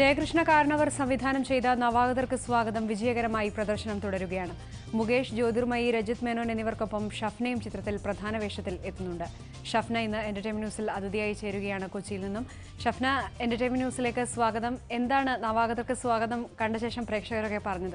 ജയകൃഷ്ണ കാരണവർ സംവിധാനം ചെയ്ത നവാഗതർക്ക് സ്വാഗതം വിജയകരമായി പ്രദർശനം തുടരുകയാണ് മുകേഷ് ജ്യോതിർമയി രജിത് മേനോൻ എന്നിവർക്കൊപ്പം ഷഫ്നയും ചിത്രത്തിൽ പ്രധാന വേഷത്തിൽ എത്തുന്നുണ്ട് ഷഫ്ന ഇന്ന് എന്റർടൈൻമെന്റ് ന്യൂസിൽ അതിഥിയായി ചേരുകയാണ് കൊച്ചിയിൽ നിന്നും ഷഫ്ന എന്റർടൈൻമെന്റ് ന്യൂസിലേക്ക് സ്വാഗതം എന്താണ് നവാഗതർക്ക് സ്വാഗതം കണ്ട ശേഷം പ്രേക്ഷകരൊക്കെ പറഞ്ഞത്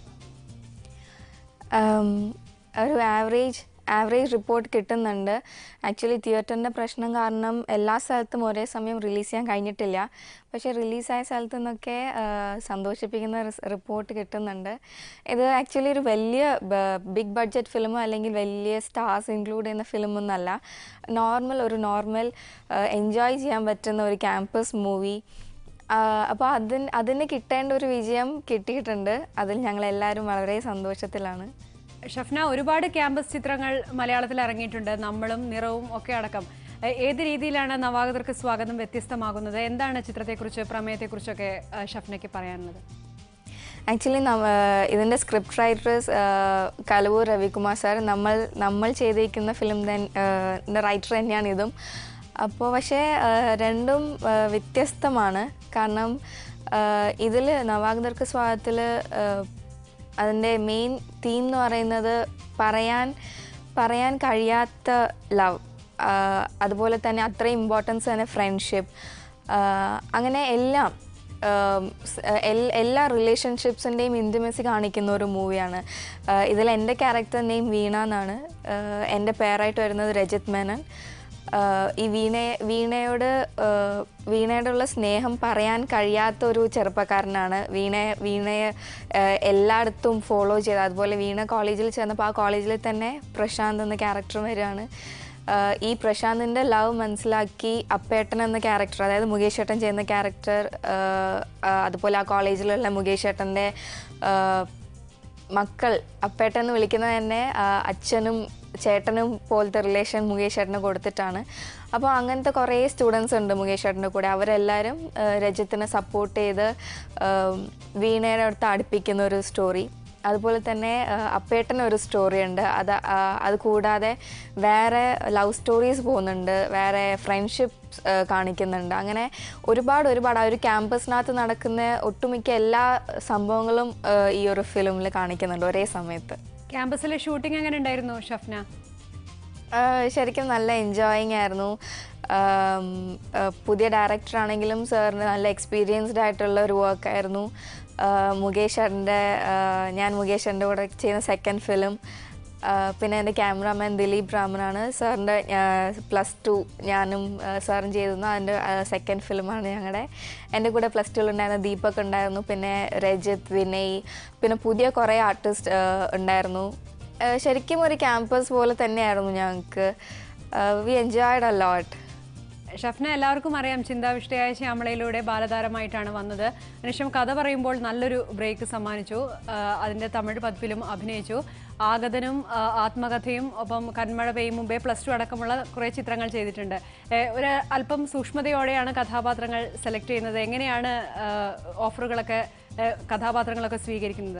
ഉം, ഒരു ആവറേജ് ആവറേജ് റിപ്പോർട്ട് കിട്ടുന്നുണ്ട് ആക്ച്വലി തിയേറ്ററിൻ്റെ പ്രശ്നം കാരണം എല്ലാ സ്ഥലത്തും ഒരേ സമയം റിലീസ് ചെയ്യാൻ കഴിഞ്ഞിട്ടില്ല പക്ഷേ റിലീസായ സ്ഥലത്തു നിന്നൊക്കെ ആ, സന്തോഷിപ്പിക്കുന്ന റിപ്പോർട്ട് കിട്ടുന്നുണ്ട് ഇത് ആക്ച്വലി ഒരു വലിയ ബിഗ് ബഡ്ജറ്റ് ഫിലിമോ അല്ലെങ്കിൽ വലിയ സ്റ്റാർസ് ഇൻക്ലൂഡ് ചെയ്യുന്ന ഫിലിമൊന്നല്ല നോർമൽ ഒരു നോർമൽ എൻജോയ് ചെയ്യാൻ പറ്റുന്ന ഒരു ക്യാമ്പസ് മൂവി അപ്പോൾ അതിന് അതിന് കിട്ടേണ്ട ഒരു വിജയം കിട്ടിയിട്ടുണ്ട് അതിൽ ഞങ്ങളെല്ലാവരും വളരെ സന്തോഷത്തിലാണ് ഷഫ്ന ഒരുപാട് ക്യാമ്പസ് ചിത്രങ്ങൾ മലയാളത്തിൽ ഇറങ്ങിയിട്ടുണ്ട് നമ്മളും നിറവും ഒക്കെ അടക്കം എ- ഏത് രീതിയിലാണ് നവാഗതർക്ക് സ്വാഗതം വ്യത്യസ്തമാകുന്നത് എന്താണ് ചിത്രത്തെക്കുറിച്ച് പ്രമേയത്തെക്കുറിച്ചൊക്കെ ആ, ഷഫ്നയ്ക്ക് പറയാനുള്ളത് ആക്ച്വലി ഇതിൻ്റെ script writers Kalavoor Ravikumar sir നമ്മൾ നമ്മൾ ചെയ്തിരിക്കുന്ന ഫിലിം തന്നെ റൈറ്റർ തന്നെയാണ് ഇതും അപ്പോൾ പക്ഷേ ആ, രണ്ടും ആ, വ്യത്യസ്തമാണ് കാരണം ഇതിൽ നവാഗതർക്ക് സ്വാഗതത്തിൽ അതിൻ്റെ മെയിൻ തീം എന്ന് പറയുന്നത് പറയാൻ പറയാൻ കഴിയാത്ത ലവ് അതുപോലെ തന്നെ അത്രയും ഇമ്പോർട്ടൻസ് തന്നെ ഫ്രണ്ട്ഷിപ്പ് അങ്ങനെ എല്ലാം ആം, സ്- എൽ- എല്ലാ റിലേഷൻഷിപ്സിൻ്റെയും ഇൻറ്റിമസി കാണിക്കുന്ന ഒരു മൂവിയാണ് ഇതിൽ എൻ്റെ ക്യാരക്ടർ നെയിം വീണ എന്നാണ് ആഹ് എൻ്റെ പേരായിട്ട് വരുന്നത് രജിത് മേനൻ ആഹ് ഈ വീണയെ വീണയോട് ആഹ് വീണയോടുള്ള സ്നേഹം പറയാൻ കഴിയാത്ത ഒരു ചെറുപ്പക്കാരനാണ് വീണയെ വീണയെ ആഹ് എല്ലായിടത്തും ഫോളോ ചെയ്ത് അതുപോലെ വീണ കോളേജിൽ ചെന്നപ്പോൾ ആ കോളേജിൽ തന്നെ പ്രശാന്ത് എന്ന ക്യാരക്ടർ വരികയാണ് ആഹ് ഈ പ്രശാന്തിൻ്റെ ലവ് മനസ്സിലാക്കി അപ്പേട്ടൻ എന്ന ക്യാരക്ടർ അതായത് മുകേഷ് ഏട്ടൻ ചെയ്യുന്ന ക്യാരക്ടർ അതുപോലെ ആ കോളേജിലുള്ള മുകേഷ് ഏട്ടൻ്റെ ആഹ് മക്കൾ അപ്പേട്ടൻ എന്ന് വിളിക്കുന്നത് തന്നെ ആ, അച്ഛനും ചേട്ടനും പോലത്തെ റിലേഷൻ മുകേഷ് ചേട്ടന് കൊടുത്തിട്ടാണ് അപ്പോൾ അങ്ങനത്തെ കുറേ സ്റ്റുഡൻസ് ഉണ്ട് മുകേഷ് ചേട്ടൻ്റെ കൂടെ അവരെല്ലാവരും ആ, രജിത്തിനെ സപ്പോർട്ട് ചെയ്ത് ആ, വീണയുടെ അടുത്ത് അടുപ്പിക്കുന്ന ഒരു സ്റ്റോറി അതുപോലെ തന്നെ ആ, അപ്പേട്ടന് ഒരു സ്റ്റോറി ഉണ്ട് അത് ആ, അത് കൂടാതെ വേറെ ലവ് സ്റ്റോറീസ് പോകുന്നുണ്ട് വേറെ ഫ്രണ്ട്ഷിപ്പ് കാണിക്കുന്നുണ്ട് അങ്ങനെ ഒരുപാട് ഒരുപാട് ആ ഒരു ക്യാമ്പസിനകത്ത് നടക്കുന്ന ഒട്ടുമിക്ക എല്ലാ സംഭവങ്ങളും ആ, ഈ ഒരു ഫിലിമിൽ കാണിക്കുന്നുണ്ട് ഒരേ സമയത്ത് ക്യാമ്പസിലെ ഷൂട്ടിംഗ് എങ്ങനെ ഉണ്ടായിരുന്നു ഷഫ്ന ആ, ശരിക്കും നല്ല എൻജോയിങ് ആയിരുന്നു ആം, ആ, പുതിയ ഡയറക്ടർ ആണെങ്കിലും സാറിന് നല്ല എക്സ്പീരിയൻസ്ഡ് ആയിട്ടുള്ള ഒരു വർക്കായിരുന്നു മുകേഷ് ചേട്ടൻ്റെ ഞാൻ മുകേഷ് ചേട്ടൻ്റെ കൂടെ ചെയ്യുന്ന സെക്കൻഡ് ഫിലിം പിന്നെ എൻ്റെ ക്യാമറാമാൻ ദിലീപ് രാമനാണ് സാറിൻ്റെ പ്ലസ് ടു ഞാനും ആ, സാറും ചെയ്തിരുന്നു അതിൻ്റെ സെക്കൻഡ് ഫിലിമാണ് ഞങ്ങളുടെ എൻ്റെ കൂടെ പ്ലസ് ടുവിലുണ്ടായിരുന്ന ദീപക് ഉണ്ടായിരുന്നു പിന്നെ രജിത് വിനയ് പിന്നെ പുതിയ കുറേ ആർട്ടിസ്റ്റ് ഉണ്ടായിരുന്നു ആ, ശരിക്കും ഒരു ക്യാമ്പസ് പോലെ തന്നെയായിരുന്നു ഞങ്ങൾക്ക് we enjoyed a lot Shafna എല്ലാവർക്കും അറിയാം ചിന്താവിഷ്ടയായ ശ്യാമളയിലൂടെ ബാലതാരമായിട്ടാണ് വന്നത് അതിനുശേഷം കഥ പറയുമ്പോൾ നല്ലൊരു ബ്രേക്ക് സമ്മാനിച്ചു ആ, അതിന്റെ തമിഴ് പതിപ്പിലും അഭിനയിച്ചു ആഗതനും ആ, ആത്മകഥയും ഒപ്പം കന്മഴ പെയ്യും മുമ്പേ പ്ലസ് ടു അടക്കമുള്ള കുറേ ചിത്രങ്ങൾ ചെയ്തിട്ടുണ്ട് ഏ, ഒരു അല്പം സൂക്ഷ്മതയോടെയാണ് കഥാപാത്രങ്ങൾ സെലക്ട് ചെയ്യുന്നത് എങ്ങനെയാണ് ആ, ഓഫറുകളൊക്കെ ഏ, കഥാപാത്രങ്ങളൊക്കെ സ്വീകരിക്കുന്നത്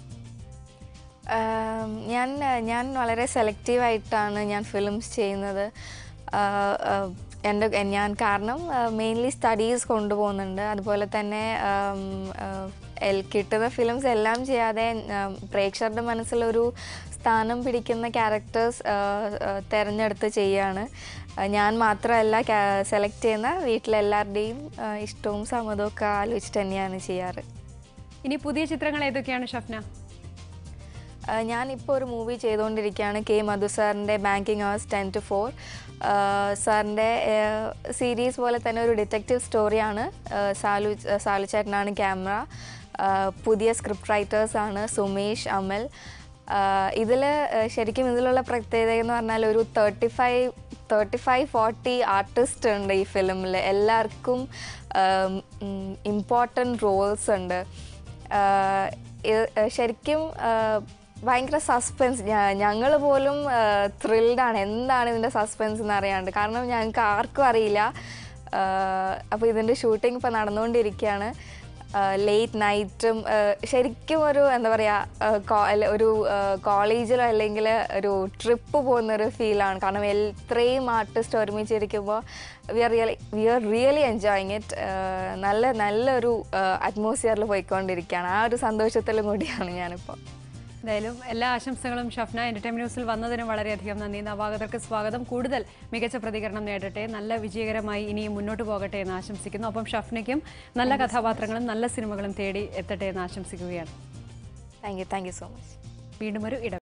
ആം, ഞാൻ ഞാൻ വളരെ സെലക്റ്റീവായിട്ടാണ് ഞാൻ ഫിലിംസ് ചെയ്യുന്നത് ആ, ആ, എൻ്റെ ഞാൻ കാരണം മെയിൻലി സ്റ്റഡീസ് കൊണ്ടുപോകുന്നുണ്ട് അതുപോലെ തന്നെ ആം, ആ, എൽ- കിട്ടുന്ന ഫിലിംസ് എല്ലാം ചെയ്യാതെ ആം, പ്രേക്ഷകരുടെ മനസ്സിലൊരു സ്ഥാനം പിടിക്കുന്ന ക്യാരക്ടേഴ്സ് തിരഞ്ഞെടുത്ത് ചെയ്യാണ് ആ, ഞാൻ മാത്രമല്ല സെലക്ട് ചെയ്യുന്ന വീട്ടിലെല്ലാവരുടെയും ആ, ഇഷ്ടവും സമ്മതവും ഒക്കെ ആലോചിച്ചിട്ട് തന്നെയാണ് ചെയ്യാറ് ഇനി പുതിയ ചിത്രങ്ങൾ ഏതൊക്കെയാണ് ഷഫ്ന ആഹ് ഞാനിപ്പോൾ ഒരു മൂവി ചെയ്തുകൊണ്ടിരിക്കുകയാണ് കെ മധു സാറിൻ്റെ banking hours ten to four സാറിൻ്റെ സീരീസ് പോലെ തന്നെ ഒരു ഡിറ്റക്റ്റീവ് സ്റ്റോറിയാണ് ആഹ് സാലു സാലു ചേട്ടനാണ് ക്യാമറ പുതിയ സ്ക്രിപ്റ്റ് റൈറ്റേഴ്സാണ് സുമേഷ് അമൽ ഇതിൽ ശരിക്കും ഇതിലുള്ള പ്രത്യേകത എന്ന് പറഞ്ഞാൽ ഒരു thirty five thirty five forty artist ഉണ്ട് ഈ ഫിലിമിൽ എല്ലാവർക്കും ഇമ്പോർട്ടൻറ്റ് റോൾസ് ഉണ്ട് ആഹ് ഇത് ശരിക്കും ആഹ് ഭയങ്കര സസ്പെൻസ് ഞങ്ങൾ പോലും ത്രിൽഡാണ് എന്താണ് ഇതിൻ്റെ സസ്പെൻസ് എന്ന് അറിയാണ്ട് കാരണം ഞങ്ങൾക്ക് ആർക്കും അറിയില്ല അപ്പോൾ ഇതിൻ്റെ ഷൂട്ടിംഗ് ഇപ്പോൾ നടന്നുകൊണ്ടിരിക്കുകയാണ് ലേറ്റ് നൈറ്റും ശരിക്കും ഒരു എന്താ പറയുക ഒരു കോളേജിലോ അല്ലെങ്കിൽ ഒരു ട്രിപ്പ് പോകുന്ന ഒരു ഫീലാണ് കാരണം ഇത്രയും ആർട്ടിസ്റ്റ് ഒരുമിച്ചിരിക്കുമ്പോൾ we are really we are really enjoying it നല്ല നല്ലൊരു അറ്റ്മോസ്ഫിയറിൽ പോയിക്കൊണ്ടിരിക്കുകയാണ് ആ ഒരു സന്തോഷത്തിലും കൂടിയാണ് ഞാനിപ്പോൾ എന്തായാലും എല്ലാ ആശംസകളും ഷഫ്ന എന്റർടൈൻമെന്റ് ന്യൂസിൽ വന്നതിന് വളരെയധികം നന്ദി നവാഗതർക്ക് സ്വാഗതം കൂടുതൽ മികച്ച പ്രതികരണം നേടട്ടെ നല്ല വിജയകരമായി ഇനിയും മുന്നോട്ട് പോകട്ടെ എന്ന് ആശംസിക്കുന്നു ഒപ്പം ഷഫ്നയ്ക്കും നല്ല കഥാപാത്രങ്ങളും നല്ല സിനിമകളും തേടി എത്തട്ടെ എന്ന് ആശംസിക്കുകയാണ് thank you thank you so much വീണ്ടും ഒരു ഇടം